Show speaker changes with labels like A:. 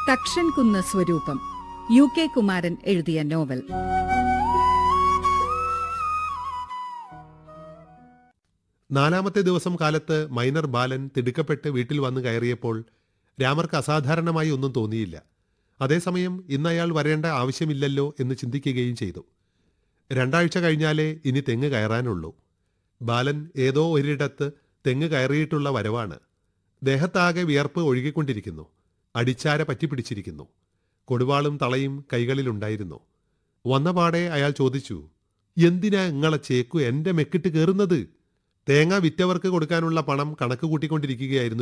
A: തക്ഷൻകുന്ന് സ്വരൂപം U K Kumaran എഴുതിയ novel
B: നാലാമത്തെ ദിവസം കാലത്ത് മൈനർ ബാലൻ തിടുക്കപ്പെട്ട് വീട്ടിൽ വന്ന് കയറിയപ്പോൾ രാമർക്ക് അസാധാരണമായി ഒന്നും തോന്നിയില്ല അതേസമയം ഇന്ന് അയാൾ വരേണ്ട ആവശ്യമില്ലല്ലോ എന്ന് ചിന്തിക്കുകയും ചെയ്തു രണ്ടാഴ്ച കഴിഞ്ഞാലേ ഇനി തെങ്ങ് കയറാനുള്ളൂ ബാലൻ ഏതോ ഒരിടത്ത് തെങ്ങ് കയറിയിട്ടുള്ള വരവാണ് ദേഹത്താകെ വിയർപ്പ് ഒഴുകിക്കൊണ്ടിരിക്കുന്നു അടിച്ചാര പറ്റിപ്പിടിച്ചിരിക്കുന്നു കൊടുവാളും തളയും കൈകളിലുണ്ടായിരുന്നു വന്നപാടെ അയാൾ ചോദിച്ചു എന്തിനാ ഇങ്ങളെ ചേക്കു എന്റെ മെക്കിട്ട് കയറുന്നത് തേങ്ങ വിറ്റവർക്ക് കൊടുക്കാനുള്ള പണം കണക്ക് കൂട്ടിക്കൊണ്ടിരിക്കുകയായിരുന്നു